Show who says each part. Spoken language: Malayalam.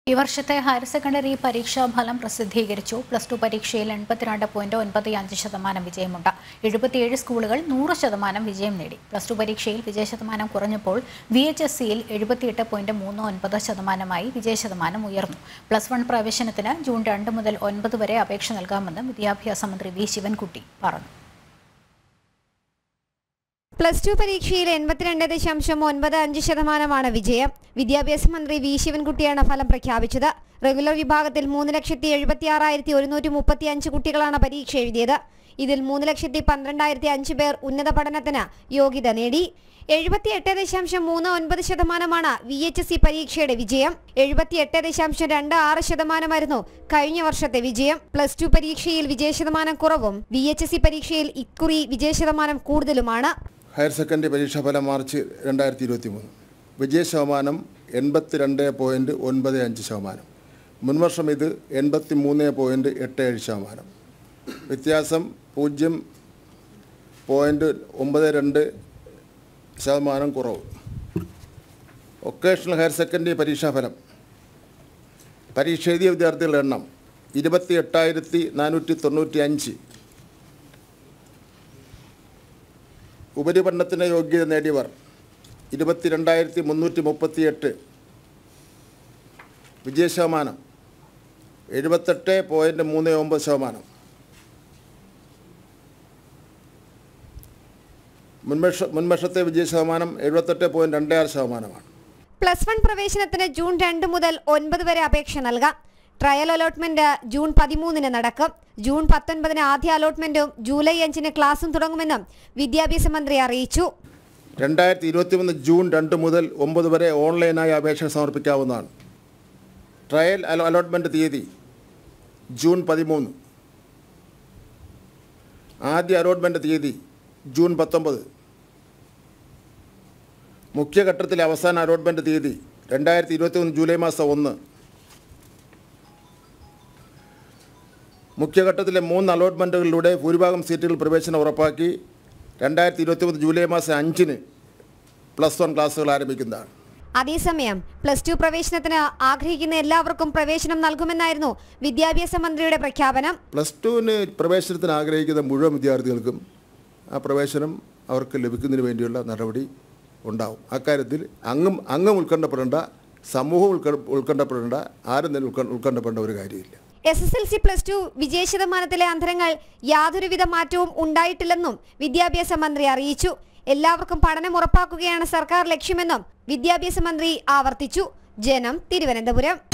Speaker 1: ഈ വർഷത്തെ ഹയർ സെക്കൻഡറി പരീക്ഷാ ഫലം പ്രസിദ്ധീകരിച്ചു പ്ലസ് ടു പരീക്ഷയിൽ എൺപത്തിരണ്ട് പോയിന്റ് ഒൻപത് അഞ്ച് ശതമാനം വിജയമുണ്ട് എഴുപത്തിയേഴ് സ്കൂളുകൾ നൂറ് ശതമാനം വിജയം നേടി പ്ലസ് ടു പരീക്ഷയിൽ വിജയശതമാനം കുറഞ്ഞപ്പോൾ വി എച്ച് എസ് സിയിൽ എഴുപത്തിയെട്ട് പോയിന്റ് മൂന്ന് ഒൻപത് ശതമാനമായി വിജയശതമാനം ഉയർന്നു പ്ലസ് വൺ പ്രവേശനത്തിന് ജൂൺ രണ്ട് മുതൽ ഒൻപത് വരെ അപേക്ഷ നൽകാമെന്ന് വിദ്യാഭ്യാസ മന്ത്രി വി ശിവൻകുട്ടി പറഞ്ഞു
Speaker 2: പ്ലസ് ടു പരീക്ഷയിൽ എൺപത്തിരണ്ട് ദശാംശം ഒൻപത് അഞ്ച് ശതമാനമാണ് വിജയം വിദ്യാഭ്യാസ മന്ത്രി വി ശിവൻകുട്ടിയാണ് ഫലം പ്രഖ്യാപിച്ചത് റെഗുലർ വിഭാഗത്തിൽ മൂന്ന് ലക്ഷത്തി എഴുപത്തി ആറായിരത്തി ഒരുന്നൂറ്റി മുപ്പത്തി അഞ്ച് കുട്ടികളാണ് പരീക്ഷ എഴുതിയത് ഇതിൽ മൂന്ന് ലക്ഷത്തി പന്ത്രണ്ടായിരത്തി അഞ്ച് പേർ ഉന്നത പഠനത്തിന് യോഗ്യത നേടി എഴുപത്തിയെട്ട് ദശാംശം മൂന്ന് ഒൻപത് ശതമാനമാണ് വി എച്ച് എസ് സി പരീക്ഷയുടെ വിജയം എഴുപത്തിയെട്ട് ദശാംശം രണ്ട് ആറ് ശതമാനമായിരുന്നു കഴിഞ്ഞ വർഷത്തെ വിജയം പ്ലസ് ടു പരീക്ഷയിൽ വിജയശതമാനം കുറവും വി എച്ച് എസ് സി പരീക്ഷയിൽ ഇക്കുറി വിജയശതമാനം കൂടുതലുമാണ്
Speaker 3: ഹയർ സെക്കൻഡറി പരീക്ഷാഫലം മാർച്ച് രണ്ടായിരത്തി ഇരുപത്തി മൂന്ന് വിജയ ശതമാനം എൺപത്തിരണ്ട് പോയിൻറ്റ് ഒൻപത് അഞ്ച് ശതമാനം മുൻവർഷം ഇത് എൺപത്തി മൂന്ന് പോയിൻറ്റ് എട്ട് ഏഴ് ശതമാനം വ്യത്യാസം പൂജ്യം പോയിൻറ്റ് ഒമ്പത് രണ്ട് ശതമാനം കുറവ് വൊക്കേഷണൽ ഹയർ സെക്കൻഡറി പരീക്ഷാഫലം പരീക്ഷ എഴുതിയ വിദ്യാർത്ഥികളുടെ എണ്ണം ഇരുപത്തി എട്ടായിരത്തി നാനൂറ്റി തൊണ്ണൂറ്റി അഞ്ച് ഉപരിപഠനത്തിന് യോഗ്യത നേടിയവർ ഇരുപത്തിരണ്ടായിരത്തി മുന്നൂറ്റി മുപ്പത്തിയെട്ട് വിജയശതമാനം എഴുപത്തെട്ട് പോയിൻറ്റ് മൂന്ന് ഒമ്പത് ശതമാനം മുൻവർഷ മുൻവർഷത്തെ വിജയശതമാനം എഴുപത്തെട്ട് പോയിൻറ്റ് രണ്ട് ആറ് ശതമാനമാണ്
Speaker 2: പ്ലസ് വൺ പ്രവേശനത്തിന് ജൂൺ രണ്ട് മുതൽ ഒൻപത് വരെ അപേക്ഷ നൽകാം ട്രയൽ അലോട്ട്മെന്റ് ജൂൺ പതിമൂന്നിന് നടക്കും ജൂൺ പത്തൊൻപതിന് ആദ്യ അലോട്ട്മെന്റും ജൂലൈ അഞ്ചിന് ക്ലാസും തുടങ്ങുമെന്നും വിദ്യാഭ്യാസ മന്ത്രി അറിയിച്ചു
Speaker 3: രണ്ടായിരത്തി ഇരുപത്തി മൂന്ന് ജൂൺ രണ്ട് മുതൽ ഒമ്പത് വരെ ഓൺലൈനായി അപേക്ഷ സമർപ്പിക്കാവുന്നതാണ് ട്രയൽ അലോ അലോട്ട്മെൻറ്റ് തീയതി ജൂൺ പതിമൂന്ന് ആദ്യ അലോട്ട്മെൻറ്റ് തീയതി ജൂൺ പത്തൊമ്പത് മുഖ്യഘട്ടത്തിലെ അവസാന അലോട്ട്മെൻറ്റ് തീയതി രണ്ടായിരത്തി ഇരുപത്തി മൂന്ന് ജൂലൈ മാസം ഒന്ന് മുഖ്യഘട്ടത്തിലെ മൂന്ന് അലോട്ട്മെൻറ്റുകളിലൂടെ ഭൂരിഭാഗം സീറ്റുകൾ പ്രവേശനം ഉറപ്പാക്കി രണ്ടായിരത്തി ഇരുപത്തി മൂന്ന് ജൂലൈ മാസം അഞ്ചിന് പ്ലസ് വൺ ക്ലാസ്സുകൾ ആരംഭിക്കുന്നതാണ്
Speaker 2: അതേസമയം പ്ലസ് ടു പ്രവേശനത്തിന് ആഗ്രഹിക്കുന്ന എല്ലാവർക്കും പ്രവേശനം നൽകുമെന്നായിരുന്നു വിദ്യാഭ്യാസ മന്ത്രിയുടെ പ്രഖ്യാപനം
Speaker 3: പ്ലസ് ടുവിന് പ്രവേശനത്തിന് ആഗ്രഹിക്കുന്ന മുഴുവൻ വിദ്യാർത്ഥികൾക്കും ആ പ്രവേശനം അവർക്ക് ലഭിക്കുന്നതിന് വേണ്ടിയുള്ള നടപടി ഉണ്ടാവും അക്കാര്യത്തിൽ അങ്ങും അങ്ങും ഉത്കണ്ഠപ്പെടേണ്ട സമൂഹം ഉത്ക ഉത്കണ്ഠപ്പെടേണ്ട ആരും തന്നെ ഉത്ക ഉത്കണ്ഠപ്പെടേണ്ട ഒരു കാര്യമില്ല
Speaker 2: S S L C plus two വിജയശതമാനത്തിലെ അന്തരങ്ങൾ യാതൊരുവിധ മാറ്റവും ഉണ്ടായിട്ടില്ലെന്നും വിദ്യാഭ്യാസ മന്ത്രി അറിയിച്ചു എല്ലാവർക്കും പഠനം ഉറപ്പാക്കുകയാണ് സർക്കാർ ലക്ഷ്യമെന്നും വിദ്യാഭ്യാസ മന്ത്രി ആവർത്തിച്ചു ജനം തിരുവനന്തപുരം